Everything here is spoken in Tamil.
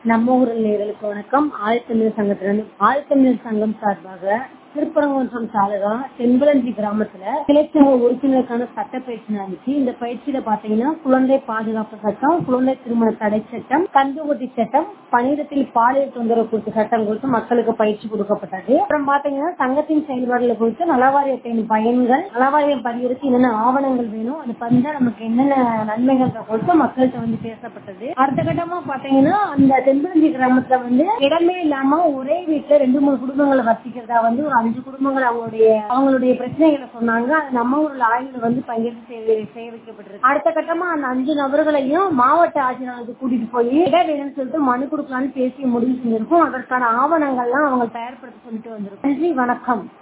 நம்ம ஊரில் நேர்களுக்கு வணக்கம் ஆழ்த்தமிழர் சங்கத்திலிருந்து ஆழ்த்தமிழர் சங்கம் சார்பாக திருப்பரங்குன்றம் தாலுகா தென்பலஞ்சி கிராமத்துல கிளைச்சங்க உறுப்பினருக்கான சட்ட பயிற்சி நடந்துச்சு இந்த பயிற்சியில பாத்தீங்கன்னா குழந்தை பாதுகாப்பு சட்டம் குழந்தை திருமண தடை சட்டம் கந்துகுட்டி சட்டம் பணியிடத்தில் பாலியல் தொந்தரவு குறித்த சட்டம் குறித்து மக்களுக்கு பயிற்சி கொடுக்கப்பட்டது அப்புறம் பாத்தீங்கன்னா சங்கத்தின் செயல்பாடுகள் குறித்து நலவாரியத்தின் பயன்கள் நலவாரியம் பதிவிற்கு என்னென்ன ஆவணங்கள் வேணும் அது பந்தா நமக்கு என்னென்ன நன்மைகள் குறித்து மக்கள்கிட்ட வந்து பேசப்பட்டது அடுத்த கட்டமா பாத்தீங்கன்னா அந்த தென்பலஞ்சி கிராமத்துல வந்து இடமே இல்லாம ஒரே வீட்டுல ரெண்டு மூணு குடும்பங்களை வசிக்கிறதா வந்து ஒரு அஞ்சு குடும்பங்கள் அவங்களுடைய அவங்களுடைய பிரச்சனைகளை சொன்னாங்க அது நம்ம ஊர்ல ஆய்வுல வந்து பங்கேற்று செய்ய செய்ய வைக்கப்பட்டிருக்கு அடுத்த கட்டமா அந்த அஞ்சு நபர்களையும் மாவட்ட ஆட்சியாளருக்கு கூட்டிட்டு போய் இடம் வேணும்னு சொல்லிட்டு மனு கொடுக்கலாம்னு பேசி முடிவு செஞ்சிருக்கோம் அதற்கான ஆவணங்கள்லாம் அவங்க தயார்படுத்த சொல்லிட்டு வந்திருக்கோம் நன்றி வணக்கம்